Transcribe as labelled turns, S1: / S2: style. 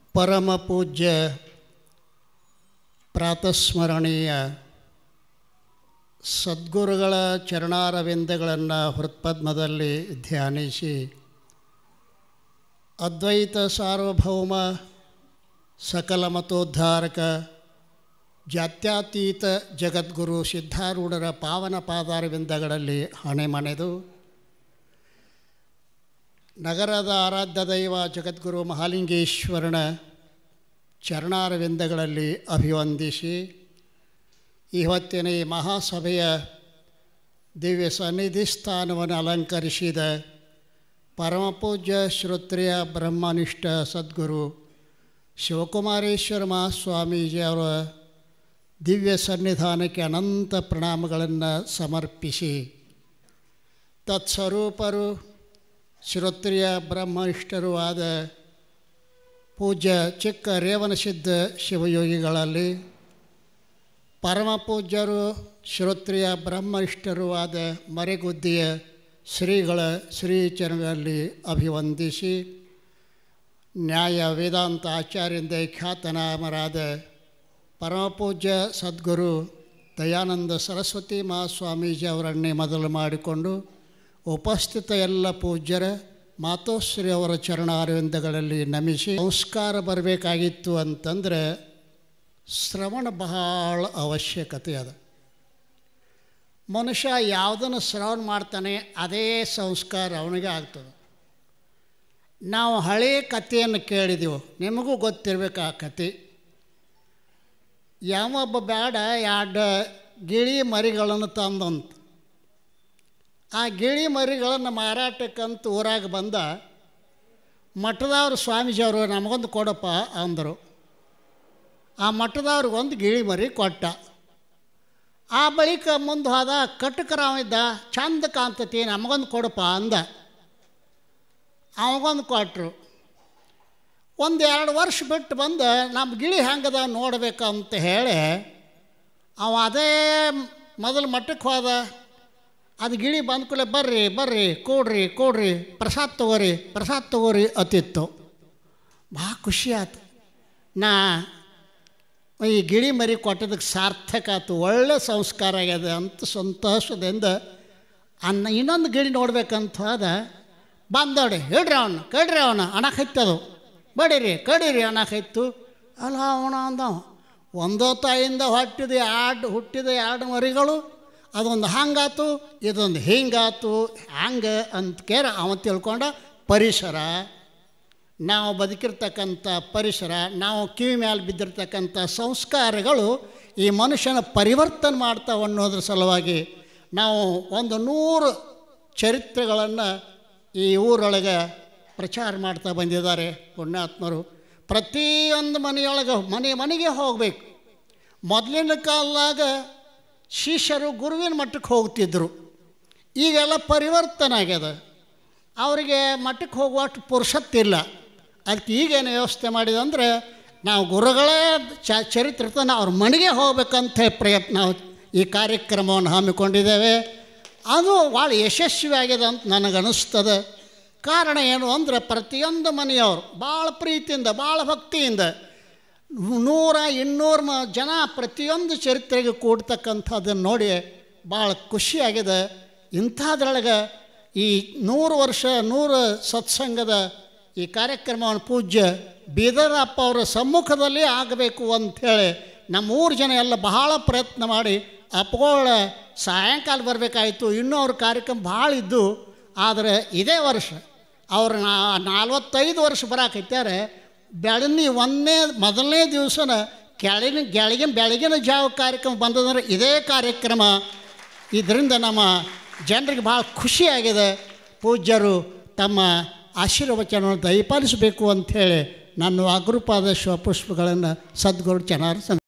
S1: ಪರಮ ಪೂಜ್ಯ ಪ್ರಾತಸ್ಮರಣೀಯ ಸದ್ಗುರುಗಳ ಚರಣಾರವಿಂದಗಳನ್ನು ಹೃತ್ಪದ್ಮದಲ್ಲಿ ಧ್ಯಾನಿಸಿ ಅದ್ವೈತ ಸಾರ್ವಭೌಮ ಸಕಲ ಮತೋದ್ಧಾರಕ ಜಾತ್ಯತೀತ ಜಗದ್ಗುರು ಸಿದ್ಧಾರೂಢರ ಪಾವನ ಪಾದಾರವಿಂದಗಳಲ್ಲಿ ಹಣೆ ಮಣೆದು ನಗರದ ಆರಾಧ್ಯ ದೈವ ಜಗದ್ಗುರು ಮಹಾಲಿಂಗೇಶ್ವರನ ಚರಣಾರವಿಂದಗಳಲ್ಲಿ ಅಭಿವಂದಿಸಿ ಇವತ್ತಿನ ಈ ಮಹಾಸಭೆಯ ದಿವ್ಯ ಸನ್ನಿಧಿ ಸ್ಥಾನವನ್ನು ಅಲಂಕರಿಸಿದ ಪರಮಪೂಜ್ಯ ಶ್ರೋತ್ರಿಯ ಬ್ರಹ್ಮನಿಷ್ಠ ಸದ್ಗುರು ಶಿವಕುಮಾರೇಶ್ವರ ಮಹಾಸ್ವಾಮೀಜಿ ಅವರ ದಿವ್ಯ ಸನ್ನಿಧಾನಕ್ಕೆ ಅನಂತ ಪ್ರಣಾಮಗಳನ್ನು ಸಮರ್ಪಿಸಿ ತತ್ಸ್ವರೂಪರು ಶ್ರೋತ್ರಿಯ ಬ್ರಹ್ಮನಿಷ್ಠರೂ ಆದ ಪೂಜ್ಯ ಚಿಕ್ಕ ರೇವಣಸಿದ್ಧ ಶಿವಯೋಗಿಗಳಲ್ಲಿ ಪರಮ ಪೂಜ್ಯರು ಶ್ರೋತ್ರಿಯ ಬ್ರಹ್ಮನಿಷ್ಠರೂ ಆದ ಮರೆಗುದ್ದಿಯ ಶ್ರೀಗಳ ಶ್ರೀಚರಣದಲ್ಲಿ ಅಭಿವಂದಿಸಿ ನ್ಯಾಯ ವೇದಾಂತ ಆಚಾರ್ಯಂದ ಖ್ಯಾತನಾಮರಾದ ಪರಮಪೂಜ್ಯ ಸದ್ಗುರು ದಯಾನಂದ ಸರಸ್ವತಿ ಮಹಾಸ್ವಾಮೀಜಿ ಅವರನ್ನೇ ಮೊದಲು ಮಾಡಿಕೊಂಡು ಉಪಸ್ಥಿತ ಎಲ್ಲ ಪೂಜ್ಯರ ಮಾತೋಶ್ರೀ ಅವರ ಚರಣಾರವಿಂದಗಳಲ್ಲಿ ನಮಿಸಿ ಸಂಸ್ಕಾರ ಬರಬೇಕಾಗಿತ್ತು ಅಂತಂದರೆ ಶ್ರವಣ ಬಹಳ ಅವಶ್ಯಕತೆ ಅದ ಮನುಷ್ಯ ಯಾವುದನ್ನು ಶ್ರವಣ ಮಾಡ್ತಾನೆ ಅದೇ ಸಂಸ್ಕಾರ ಅವನಿಗೆ ಆಗ್ತದೆ ನಾವು ಹಳೆಯ ಕಥೆಯನ್ನು ಕೇಳಿದೆವು ನಿಮಗೂ ಗೊತ್ತಿರಬೇಕು ಆ ಕತೆ ಯಾವೊಬ್ಬ ಬೇಡ ಎರಡು ಗಿಳಿ ಮರಿಗಳನ್ನು ತಂದಂತ ಆ ಗಿಳಿ ಮರಿಗಳನ್ನು ಮಾರಾಟಕ್ಕಂತ ಊರಾಗ ಬಂದ ಮಠದವ್ರು ಸ್ವಾಮೀಜಿಯವರು ನಮಗೊಂದು ಕೊಡಪ್ಪ ಅಂದರು ಆ ಮಠದವ್ರಿಗೊಂದು ಗಿಳಿ ಮರಿ ಕೊಟ್ಟ ಆ ಬಳಿಕ ಮುಂದೆ ಹೋದ ಕಟ್ಟಕರಾವಿದ್ದ ಚಂದ ಕಾಣ್ತತಿ ನಮಗೊಂದು ಕೊಡಪ್ಪ ಅಂದ ಅವಾಗೊಂದು ಕೊಟ್ಟರು ಒಂದು ಎರಡು ವರ್ಷ ಬಿಟ್ಟು ಬಂದು ನಮ್ಮ ಗಿಳಿ ಹೆಂಗದ ನೋಡ್ಬೇಕಂತ ಹೇಳಿ ಅವ ಅದೇ ಮೊದಲು ಮಠಕ್ಕೆ ಹೋದ ಅದು ಗಿಳಿ ಬಂದ ಕೂಡಲೇ ಬರ್ರಿ ಬರ್ರಿ ಕೊಡ್ರಿ ಕೊಡ್ರಿ ಪ್ರಸಾದ ತಗೋರಿ ಪ್ರಸಾದ ತಗೋರಿ ಅತಿತ್ತು ಭಾಳ ಖುಷಿ ಆಯ್ತು ನಾ ಈ ಗಿಳಿ ಮರಿ ಕೊಟ್ಟದಕ್ಕೆ ಸಾರ್ಥಕ ಆಯ್ತು ಒಳ್ಳೆ ಸಂಸ್ಕಾರ ಆಗ್ಯದ ಅಂತ ಸಂತೋಷದಿಂದ ಅನ್ನ ಇನ್ನೊಂದು ಗಿಳಿ ನೋಡ್ಬೇಕಂತ ಹೋದ ಬಂದೋಡಿ ಹೇಳ್ರಿ ಅವನು ಕಡ್ರಿ ಅವನ ಅಣಕೈತದು ಬಡೀರಿ ಕಡೀರಿ ಅಣಕೈತು ಅಲ್ಲ ಅವನ ಅಂದ ಒಂದೋ ತಾಯಿಂದ ಹುಟ್ಟಿದ ಎರಡು ಹುಟ್ಟಿದ ಎರಡು ಮರಿಗಳು ಅದೊಂದು ಹಂಗಾತು ಇದೊಂದು ಹಿಂಗಾತು ಹಂಗೆ ಅಂತ ಕೇರ ಅವ ತಿಳ್ಕೊಂಡ ಪರಿಸರ ನಾವು ಬದುಕಿರ್ತಕ್ಕಂಥ ಪರಿಸರ ನಾವು ಕಿವಿ ಮೇಲೆ ಬಿದ್ದಿರ್ತಕ್ಕಂಥ ಸಂಸ್ಕಾರಗಳು ಈ ಮನುಷ್ಯನ ಪರಿವರ್ತನೆ ಮಾಡ್ತಾವೆ ಅನ್ನೋದ್ರ ಸಲುವಾಗಿ ನಾವು ಒಂದು ನೂರು ಚರಿತ್ರೆಗಳನ್ನು ಈ ಊರೊಳಗೆ ಪ್ರಚಾರ ಮಾಡ್ತಾ ಬಂದಿದ್ದಾರೆ ಪುಣ್ಯಾತ್ಮರು ಪ್ರತಿಯೊಂದು ಮನೆಯೊಳಗೆ ಮನೆ ಮನೆಗೆ ಹೋಗಬೇಕು ಮೊದಲಿನ ಕಾಲದಾಗ ಶಿಷ್ಯರು ಗುರುವಿನ ಮಟ್ಟಕ್ಕೆ ಹೋಗ್ತಿದ್ದರು ಈಗೆಲ್ಲ ಪರಿವರ್ತನೆ ಆಗ್ಯದ ಅವರಿಗೆ ಮಠಕ್ಕೆ ಹೋಗುವಷ್ಟು ಪುರುಷತ್ತಿಲ್ಲ ಅದಕ್ಕೆ ಈಗೇನು ವ್ಯವಸ್ಥೆ ಮಾಡಿದಂದರೆ ನಾವು ಗುರುಗಳೇ ಚ ಚರಿತ್ರತನ ಅವ್ರ ಮನೆಗೆ ಹೋಗ್ಬೇಕಂತ ಪ್ರಯತ್ನ ನಾವು ಈ ಕಾರ್ಯಕ್ರಮವನ್ನು ಹಮ್ಮಿಕೊಂಡಿದ್ದೇವೆ ಅದು ಭಾಳ ಯಶಸ್ವಿಯಾಗಿದೆ ಅಂತ ನನಗನ್ನಿಸ್ತದೆ ಕಾರಣ ಏನು ಅಂದರೆ ಪ್ರತಿಯೊಂದು ಮನೆಯವರು ಭಾಳ ಪ್ರೀತಿಯಿಂದ ಭಾಳ ಭಕ್ತಿಯಿಂದ ನೂರ ಇನ್ನೂರು ಮ ಜನ ಪ್ರತಿಯೊಂದು ಚರಿತ್ರೆಗೆ ಕೂಡ್ತಕ್ಕಂಥದ್ದನ್ನು ನೋಡಿ ಭಾಳ ಖುಷಿಯಾಗಿದೆ ಇಂಥದ್ರೊಳಗೆ ಈ ನೂರು ವರ್ಷ ನೂರು ಸತ್ಸಂಗದ ಈ ಕಾರ್ಯಕ್ರಮವನ್ನು ಪೂಜ್ಯ ಬೀದರಪ್ಪ ಅವರ ಸಮ್ಮುಖದಲ್ಲಿ ಆಗಬೇಕು ಅಂಥೇಳಿ ನಮ್ಮ ಊರು ಜನ ಎಲ್ಲ ಬಹಳ ಪ್ರಯತ್ನ ಮಾಡಿ ಅಪ್ಪಗಳ ಸಾಯಂಕಾಲ ಬರಬೇಕಾಯಿತು ಇನ್ನೂ ಅವ್ರ ಕಾರ್ಯಕ್ರಮ ಭಾಳ ಇದ್ದು ಆದರೆ ಇದೇ ವರ್ಷ ಅವ್ರು ನಾ ನಲ್ವತ್ತೈದು ವರ್ಷ ಬರಾಕೈತ್ಯಾರೆ ಬೆಳನಿ ಒಂದನೇ ಮೊದಲನೇ ದಿವಸನ ಕೆಳಗಿನ ಕೆಳಗಿನ ಬೆಳಗಿನ ಜಾವ ಕಾರ್ಯಕ್ರಮ ಬಂದದಂದ್ರೆ ಇದೇ ಕಾರ್ಯಕ್ರಮ ಇದರಿಂದ ನಮ್ಮ ಜನರಿಗೆ ಭಾಳ ಖುಷಿಯಾಗಿದೆ ಪೂಜ್ಯರು ತಮ್ಮ ಆಶೀರ್ವಚನವನ್ನು ದಯಪಾಲಿಸಬೇಕು ಅಂಥೇಳಿ ನನ್ನ ಅಗೃಪಾದ ಶಿವಪುಷ್ಪಗಳನ್ನು ಸದ್ಗುರು ಚೆನ್ನಾರು